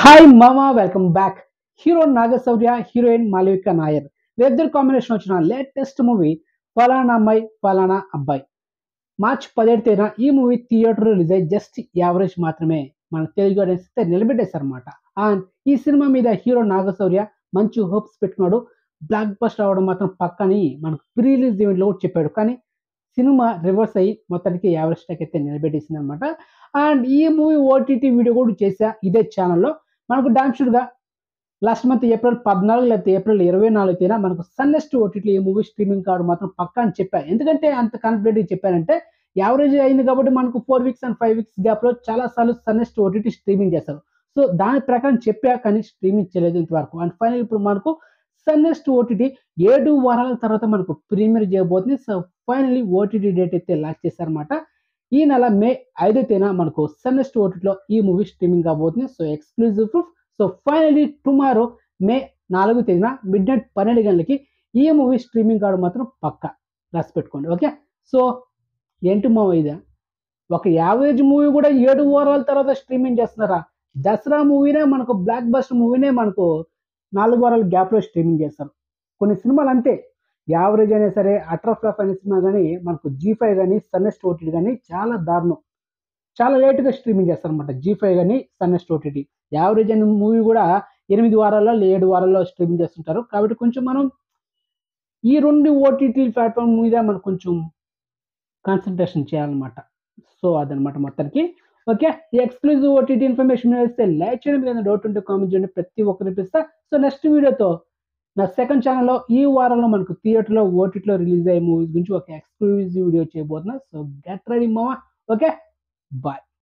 hi మామా welcome back hero Nagashaurya heroine Malavika Nair వీరిద్దరు combination వచ్చిన లేటెస్ట్ మూవీ ఫలానా అమ్మాయి ఫలానా అబ్బాయి మార్చ్ పదిహేడు తేదీన ఈ మూవీ థియేటర్ రిలీజ్ అయ్యి జస్ట్ యావరేజ్ మాత్రమే మన తెలుగు ఆడియన్స్ అయితే నిలబెట్టేశారనమాట అండ్ ఈ సినిమా మీద హీరో నాగశౌర్య మంచి హోప్స్ పెట్టుకున్నాడు బ్లాక్ బస్టర్ అవడం మాత్రం పక్కని మనకు ప్రీ రిలీజ్ ఈవెంట్లో కూడా చెప్పాడు కానీ సినిమా రివర్స్ అయ్యి మొత్తానికి యావరేజ్ స్టాక్ అయితే నిలబెట్టేసింది అనమాట అండ్ ఈ మూవీ ఓటీటీ వీడియో కూడా చేసా ఇదే ఛానల్లో మనకు డాన్షుడ్గా లాస్ట్ మంత్ ఏప్రిల్ పద్నాలుగు లేకపోతే ఏప్రిల్ ఇరవై నాలుగు తేదీన మనకు సన్నెస్ట్ ఓటీటీ ఈ మూవీ స్ట్రీమింగ్ కార్డు మాత్రం పక్కా అని చెప్పాను ఎందుకంటే అంత కాన్ఫిడెంట్గా చెప్పానంటే యావరేజ్ అయింది కాబట్టి మనకు four weeks and five weeks గ్యాప్లో చాలా సార్లు సన్నెస్ట్ ఓటీటీ స్ట్రీమింగ్ చేస్తారు సో దాని ప్రకారం చెప్పా కానీ స్ట్రీమింగ్ చేయలేదు ఇంతవరకు అండ్ ఫైనల్ ఇప్పుడు మనకు సన్నెస్ట్ ఓటీటీ ఏడు వారాల తర్వాత మనకు ప్రీమియర్ చేయబోతుంది సో ఫైనల్లీ ఓటీటీ డేట్ అయితే లాంచ్ చేశారనమాట ఈ నెల మే ఐదో తేదీన మనకు సన్నెస్ట్ ఓటీటీలో ఈ మూవీ స్ట్రీమింగ్ కాబోతుంది so exclusive proof so finally tomorrow May నాలుగు తేదీన మిడ్ నైట్ పన్నెండు గంటలకి ఈ మూవీ స్ట్రీమింగ్ కావడం మాత్రం పక్క రాసి పెట్టుకోండి ఓకే సో ఏంటి మా ఇది ఒక యావరేజ్ మూవీ కూడా ఏడు వారాల తర్వాత స్ట్రీమింగ్ చేస్తున్నారా దసరా మూవీనే మనకు బ్లాక్ బస్టర్ మూవీనే మనకు నాలుగు వారాల గ్యాప్లో స్ట్రీమింగ్ చేస్తారు కొన్ని సినిమాలు అంతే యావరేజ్ అయినా సరే అట్రా ఫ్లాప్ అనే సినిమా కానీ మనకు జీ ఫైవ్ కానీ సన్నెస్ట్ ఓటీటీ కానీ చాలా దారుణం చాలా లేట్గా స్ట్రీమింగ్ చేస్తారనమాట జీ ఫైవ్ కానీ సన్నెస్ట్ ఓటీటీ యావరేజ్ అనే మూవీ కూడా ఎనిమిది వారాల్లో ఏడు వారాల్లో స్ట్రీమింగ్ చేస్తుంటారు కాబట్టి కొంచెం మనం ఈ రెండు ఓటీటీ ప్లాట్ఫామ్ మీద మనం కొంచెం కాన్సన్ట్రేషన్ చేయాలన్నమాట సో అదనమాట మొత్తానికి ఓకే ఈ ఎక్స్క్లూజివ్ ఓటీటీ ఇన్ఫర్మేషన్ వేస్తే లైక్ చేయడం మీద డౌట్ ఉంటే కామెంట్ చేయండి ప్రతి ఒక్కరికి ఇస్తా సో నెక్స్ట్ వీడియోతో నా సెకండ్ ఛానల్లో ఈ వారంలో మనకు థియేటర్లో ఓటీటీలో రిలీజ్ అయ్యే మూవీస్ గురించి ఒక ఎక్స్క్లూజివ్ వీడియో చేయబోతున్నా సో గెట్ రెడీ మావా ఓకే బాయ్